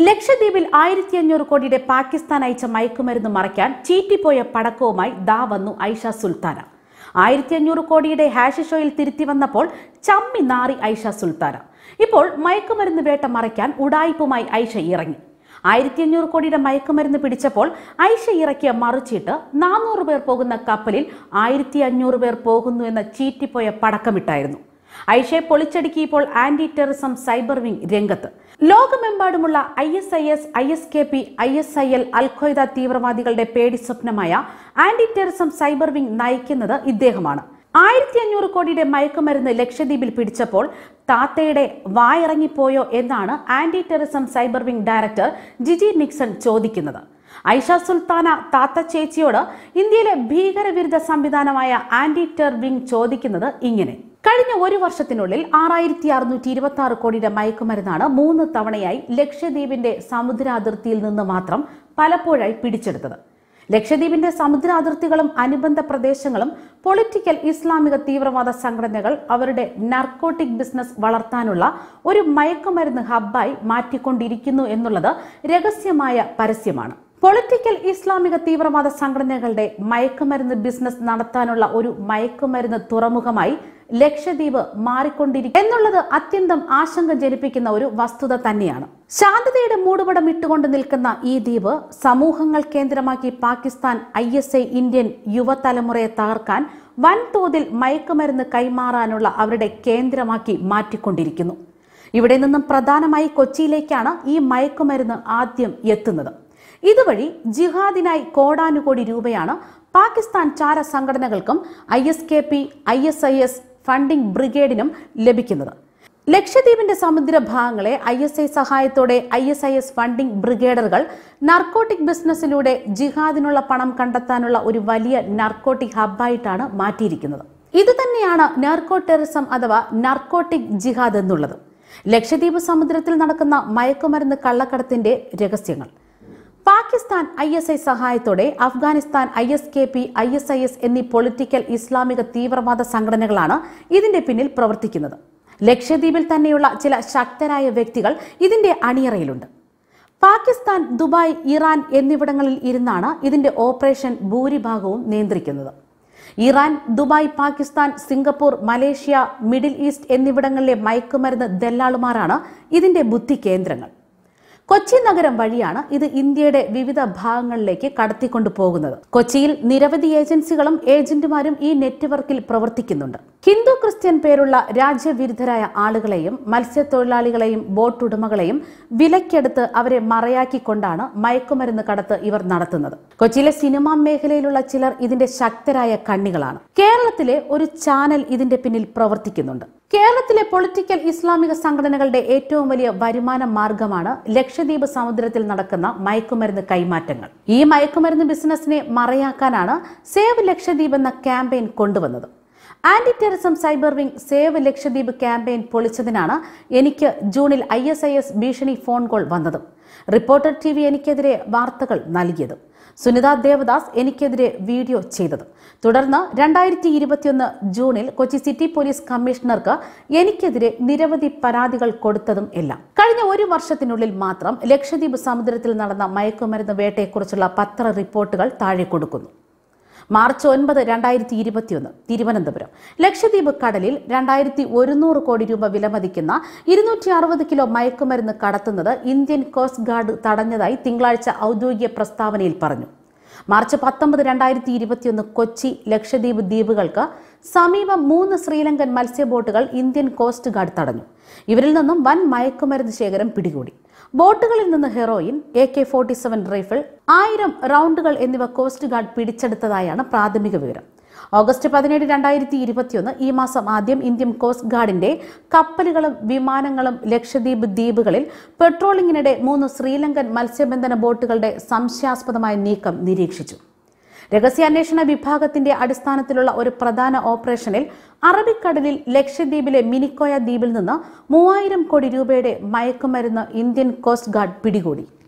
ലക്ഷദ്വീപിൽ ആയിരത്തി അഞ്ഞൂറ് കോടിയുടെ പാകിസ്ഥാൻ അയച്ച മയക്കുമരുന്ന് മറയ്ക്കാൻ ചീറ്റിപ്പോയ പടക്കവുമായി ദാ വന്നു ഐഷ സുൽത്താന ആയിരത്തി അഞ്ഞൂറ് കോടിയുടെ ഹാഷിഷ് ഓയിൽ തിരുത്തി വന്നപ്പോൾ ചമ്മി നാറി ഐഷ സുൽത്താന ഇപ്പോൾ മയക്കുമരുന്ന് വേട്ട മറയ്ക്കാൻ ഉടായിപ്പുമായി ഐഷ ഇറങ്ങി ആയിരത്തി അഞ്ഞൂറ് കോടിയുടെ മയക്കുമരുന്ന് പിടിച്ചപ്പോൾ ഐഷ ഇറക്കിയ മറുചീട്ട് നാനൂറ് പേർ പോകുന്ന കപ്പലിൽ ആയിരത്തി അഞ്ഞൂറ് പേർ പോകുന്നു എന്ന ചീറ്റിപ്പോയ പടക്കമിട്ടായിരുന്നു ഐഷയെ പൊളിച്ചടുക്കി ഇപ്പോൾ ആന്റി ടെററിസം സൈബർ വിംഗ് രംഗത്ത് ലോകമെമ്പാടുമുള്ള I S I S I S K P I S I L al Qaeda തീവ്രവാദികളുടെ പേടി സ്വപ്നമായ ആന്റി ടെററിസം സൈബർ വിംഗ് നയിക്കുന്നത് ഇദ്ദേഹമാണ് ആയിരത്തി അഞ്ഞൂറ് കോടിയുടെ മയക്കുമരുന്ന് ലക്ഷദ്വീപിൽ പിടിച്ചപ്പോൾ താത്തയുടെ വായിറങ്ങിപ്പോയോ എന്നാണ് anti terrorism cyber wing director Jiji Nixon ചോദിക്കുന്നത് ഐഷ സുൽത്താന താത്ത ചേച്ചിയോട് ഇന്ത്യയിലെ ഭീകരവിരുദ്ധ സംവിധാനമായ ആന്റി ടെർ വിംഗ് ചോദിക്കുന്നത് ഇങ്ങനെ കഴിഞ്ഞ ഒരു വർഷത്തിനുള്ളിൽ ആറായിരത്തി അറുന്നൂറ്റി ഇരുപത്തി ആറ് കോടിയുടെ മയക്കുമരുന്നാണ് മൂന്ന് തവണയായി ലക്ഷദ്വീപിന്റെ സമുദ്രാതിർത്തിയിൽ നിന്ന് മാത്രം പലപ്പോഴായി പിടിച്ചെടുത്തത് ലക്ഷദ്വീപിന്റെ സമുദ്ര അതിർത്തികളും അനുബന്ധ പ്രദേശങ്ങളും പൊളിറ്റിക്കൽ ഇസ്ലാമിക തീവ്രവാദ സംഘടനകൾ അവരുടെ നർക്കോട്ടിക് ബിസിനസ് വളർത്താനുള്ള ഒരു മയക്കുമരുന്ന് ഹബ്ബായി മാറ്റിക്കൊണ്ടിരിക്കുന്നു എന്നുള്ളത് രഹസ്യമായ പരസ്യമാണ് പൊളിറ്റിക്കൽ ഇസ്ലാമിക തീവ്രവാദ സംഘടനകളുടെ മയക്കുമരുന്ന് ബിസിനസ് നടത്താനുള്ള ഒരു മയക്കുമരുന്ന് തുറമുഖമായി ലക്ഷദ്വീപ് മാറിക്കൊണ്ടിരിക്കും എന്നുള്ളത് അത്യന്തം ആശങ്ക ജനിപ്പിക്കുന്ന ഒരു വസ്തുത തന്നെയാണ് ശാന്തതയുടെ മൂടുപടം ഇട്ടുകൊണ്ട് നിൽക്കുന്ന ഈ ദ്വീപ് സമൂഹങ്ങൾ കേന്ദ്രമാക്കി Pakistan I S I Indian യുവതലമുറയെ തകർക്കാൻ വൻതോതിൽ മയക്കുമരുന്ന് കൈമാറാനുള്ള അവരുടെ കേന്ദ്രമാക്കി മാറ്റിക്കൊണ്ടിരിക്കുന്നു ഇവിടെ നിന്നും പ്രധാനമായി കൊച്ചിയിലേക്കാണ് ഈ മയക്കുമരുന്ന് ആദ്യം എത്തുന്നത് ഇതുവഴി ജിഹാദിനായി കോടാനുകോടി രൂപയാണ് പാകിസ്ഥാൻ ചാര സംഘടനകൾക്കും I S K P I S I S funding ബ്രിഗേഡിനും ലഭിക്കുന്നത് ലക്ഷദ്വീപിന്റെ സമുദ്രഭാഗങ്ങളെ ഐ എസ് ഐ സഹായത്തോടെ I S I S funding ബ്രിഗേഡറുകൾ നർക്കോട്ടിക് ബിസിനസ്സിലൂടെ ജിഹാദിനുള്ള പണം കണ്ടെത്താനുള്ള ഒരു വലിയ നർക്കോട്ടിക് ഹബ്ബായിട്ടാണ് മാറ്റിയിരിക്കുന്നത് ഇത് തന്നെയാണ് നർക്കോ ടെററിസം അഥവാ നർക്കോട്ടിക് ജിഹാദ് എന്നുള്ളത് ലക്ഷദ്വീപ് സമുദ്രത്തിൽ നടക്കുന്ന മയക്കുമരുന്ന് കള്ളക്കടത്തിന്റെ രഹസ്യങ്ങൾ പാകിസ്ഥാൻ ഐ എസ് ഐ സഹായത്തോടെ Afghanistan I S K P I S I S എന്നീ പൊളിറ്റിക്കൽ ഇസ്ലാമിക തീവ്രവാദ സംഘടനകളാണ് ഇതിന്റെ പിന്നിൽ പ്രവർത്തിക്കുന്നത് ലക്ഷദ്വീപിൽ തന്നെയുള്ള ചില ശക്തരായ വ്യക്തികൾ ഇതിന്റെ അണിയറയിലുണ്ട് പാകിസ്ഥാൻ ദുബായ് ഇറാൻ എന്നിവിടങ്ങളിൽ ഇരുന്നാണ് ഇതിന്റെ ഓപ്പറേഷൻ ഭൂരിഭാഗവും നിയന്ത്രിക്കുന്നത് Iran Dubai Pakistan Singapore Malaysia Middle East എന്നിവിടങ്ങളിലെ മയക്കുമരുന്ന് ദല്ലാളുമാരാണ് ഇതിന്റെ ബുദ്ധി കേന്ദ്രങ്ങൾ കൊച്ചി നഗരം വഴിയാണ് ഇത് ഇന്ത്യയുടെ വിവിധ ഭാഗങ്ങളിലേക്ക് കടത്തിക്കൊണ്ടു പോകുന്നത് കൊച്ചിയിൽ നിരവധി ഏജൻസികളും ഏജന്റുമാരും ഈ നെറ്റ്വർക്കിൽ പ്രവർത്തിക്കുന്നുണ്ട് ഹിന്ദു ക്രിസ്ത്യൻ പേരുള്ള രാജ്യവിരുദ്ധരായ ആളുകളെയും മത്സ്യത്തൊഴിലാളികളെയും ബോട്ടുടമകളെയും വിലക്കെടുത്ത് അവരെ മറയാക്കിക്കൊണ്ടാണ് മയക്കുമരുന്ന് കടത്ത് ഇവർ നടത്തുന്നത് കൊച്ചിയിലെ സിനിമാ മേഖലയിലുള്ള ചിലർ ഇതിന്റെ ശക്തരായ കണ്ണികളാണ് കേരളത്തിലെ ഒരു ചാനൽ ഇതിന്റെ പിന്നിൽ പ്രവർത്തിക്കുന്നുണ്ട് കേരളത്തിലെ പൊളിറ്റിക്കൽ ഇസ്ലാമിക സംഘടനകളുടെ ഏറ്റവും വലിയ വരുമാന മാർഗമാണ് ലക്ഷദ്വീപ് സമുദ്രത്തിൽ നടക്കുന്ന മയക്കുമരുന്ന് കൈമാറ്റങ്ങൾ ഈ മയക്കുമരുന്ന് ബിസിനസിനെ മറയാക്കാനാണ് സേവ് ലക്ഷദ്വീപ് എന്ന ക്യാമ്പയിൻ കൊണ്ടുവന്നത് anti terrorism cyber wing save Lakshadweep campaign പൊളിച്ചതിനാണ് എനിക്ക് ജൂണിൽ ഐ എസ് ഐ എസ് ഭീഷണി ഫോൺ കോൾ വന്നതും റിപ്പോർട്ടർ ടി വി എനിക്കെതിരെ വാർത്തകൾ നൽകിയതും സുനിത ദേവദാസ് എനിക്കെതിരെ വീഡിയോ ചെയ്തത് തുടർന്ന് രണ്ടായിരത്തി ഇരുപത്തിയൊന്ന് ജൂണിൽ കൊച്ചി സിറ്റി പോലീസ് കമ്മീഷണർക്ക് എനിക്കെതിരെ നിരവധി പരാതികൾ കൊടുത്തതും എല്ലാം കഴിഞ്ഞ ഒരു വർഷത്തിനുള്ളിൽ മാത്രം ലക്ഷദ്വീപ് സമുദ്രത്തിൽ നടന്ന മയക്കുമരുന്ന് വേട്ടയെക്കുറിച്ചുള്ള പത്ര റിപ്പോർട്ടുകൾ താഴെ കൊടുക്കുന്നു മാർച്ച് ഒൻപത് രണ്ടായിരത്തി ഇരുപത്തിയൊന്ന് തിരുവനന്തപുരം ലക്ഷദ്വീപ് കടലിൽ രണ്ടായിരത്തി ഒരുന്നൂറ് കോടി രൂപ വിലമതിക്കുന്ന ഇരുന്നൂറ്റി അറുപത് കിലോ മയക്കുമരുന്ന് കടത്തുന്നത് ഇന്ത്യൻ കോസ്റ്റ് ഗാർഡ് തടഞ്ഞതായി തിങ്കളാഴ്ച ഔദ്യോഗിക പ്രസ്താവനയിൽ പറഞ്ഞു മാർച്ച് പത്തൊമ്പത് രണ്ടായിരത്തി ഇരുപത്തിയൊന്ന് കൊച്ചി ലക്ഷദ്വീപ് ദ്വീപുകൾക്ക് സമീപം മൂന്ന് ശ്രീലങ്കൻ മത്സ്യബോട്ടുകൾ ഇന്ത്യൻ കോസ്റ്റ് ഗാർഡ് തടഞ്ഞു ഇവരിൽ നിന്നും വൻ മയക്കുമരുന്ന് ശേഖരം പിടികൂടി ബോട്ടുകളിൽ നിന്ന് heroin A K forty seven rifle ആയിരം റൗണ്ടുകൾ എന്നിവ കോസ്റ്റ് ഗാർഡ് പിടിച്ചെടുത്തതായാണ് പ്രാഥമിക വിവരം ഓഗസ്റ്റ് പതിനേഴ് രണ്ടായിരത്തി ഇരുപത്തിയൊന്ന് ഈ മാസം ആദ്യം ഇന്ത്യൻ കോസ്റ്റ് ഗാർഡിന്റെ കപ്പലുകളും വിമാനങ്ങളും ലക്ഷദ്വീപ് ദ്വീപുകളിൽ പെട്രോളിങ്ങിനിടെ മൂന്ന് ശ്രീലങ്കൻ മത്സ്യബന്ധന ബോട്ടുകളുടെ സംശയാസ്പദമായ നീക്കം നിരീക്ഷിച്ചു രഹസ്യാന്വേഷണ വിഭാഗത്തിന്റെ അടിസ്ഥാനത്തിലുള്ള ഒരു പ്രധാന ഓപ്പറേഷനിൽ അറബിക്കടലിൽ ലക്ഷദ്വീപിലെ മിനിക്കോയ ദ്വീപിൽ നിന്ന് മൂവായിരം കോടി രൂപയുടെ മയക്കുമരുന്ന് ഇന്ത്യൻ കോസ്റ്റ് ഗാർഡ് പിടികൂടി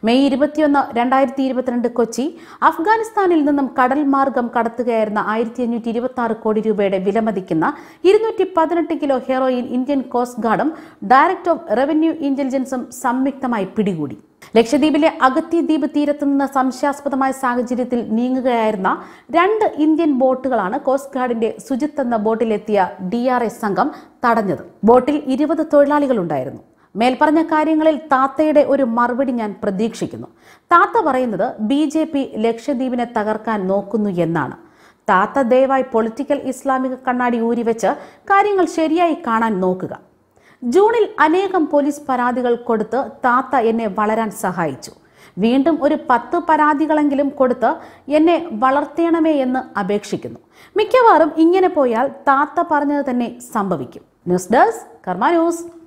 മെയ് ഇരുപത്തിയൊന്ന് രണ്ടായിരത്തി ഇരുപത്തിരണ്ട് കൊച്ചി അഫ്ഗാനിസ്ഥാനിൽ നിന്നും കടൽ മാർഗം കടത്തുകയായിരുന്ന ആയിരത്തി അഞ്ഞൂറ്റി ഇരുപത്തി ആറ് കോടി രൂപയുടെ വിലമതിക്കുന്ന ഇരുന്നൂറ്റി പതിനെട്ട് കിലോ ഹെറോയിൻ ഇന്ത്യൻ കോസ്റ്റ് ഗാർഡും ഡയറക്ടർ ഓഫ് റവന്യൂ ഇന്റലിജൻസും സംയുക്തമായി പിടികൂടി ലക്ഷദ്വീപിലെ അഗത്തി ദ്വീപ് തീരത്ത് നിന്ന് സംശയാസ്പദമായ സാഹചര്യത്തിൽ നീങ്ങുകയായിരുന്ന രണ്ട് ഇന്ത്യൻ ബോട്ടുകളാണ് കോസ്റ്റ് ഗാർഡിന്റെ സുജിത്ത് എന്ന ബോട്ടിലെത്തിയ ഡി ആർ എസ് സംഘം തടഞ്ഞത് ബോട്ടിൽ ഇരുപത് തൊഴിലാളികളുണ്ടായിരുന്നു മേൽപ്പറഞ്ഞ കാര്യങ്ങളിൽ താത്തയുടെ ഒരു മറുപടി ഞാൻ പ്രതീക്ഷിക്കുന്നു താത്ത പറയുന്നത് ബി ജെ പി ലക്ഷദ്വീപിനെ തകർക്കാൻ നോക്കുന്നു എന്നാണ് താത്ത ദയവായി പൊളിറ്റിക്കൽ ഇസ്ലാമിക കണ്ണാടി ഊരിവെച്ച് കാര്യങ്ങൾ ശരിയായി കാണാൻ നോക്കുക ജൂണിൽ അനേകം പോലീസ് പരാതികൾ കൊടുത്ത് താത്ത എന്നെ വളരാൻ സഹായിച്ചു വീണ്ടും ഒരു പത്ത് പരാതികളെങ്കിലും കൊടുത്ത് എന്നെ വളർത്തേണമേ എന്ന് അപേക്ഷിക്കുന്നു മിക്കവാറും ഇങ്ങനെ പോയാൽ താത്ത പറഞ്ഞത് തന്നെ സംഭവിക്കും ന്യൂസ് ഡെസ്ക് കർമ്മ ന്യൂസ്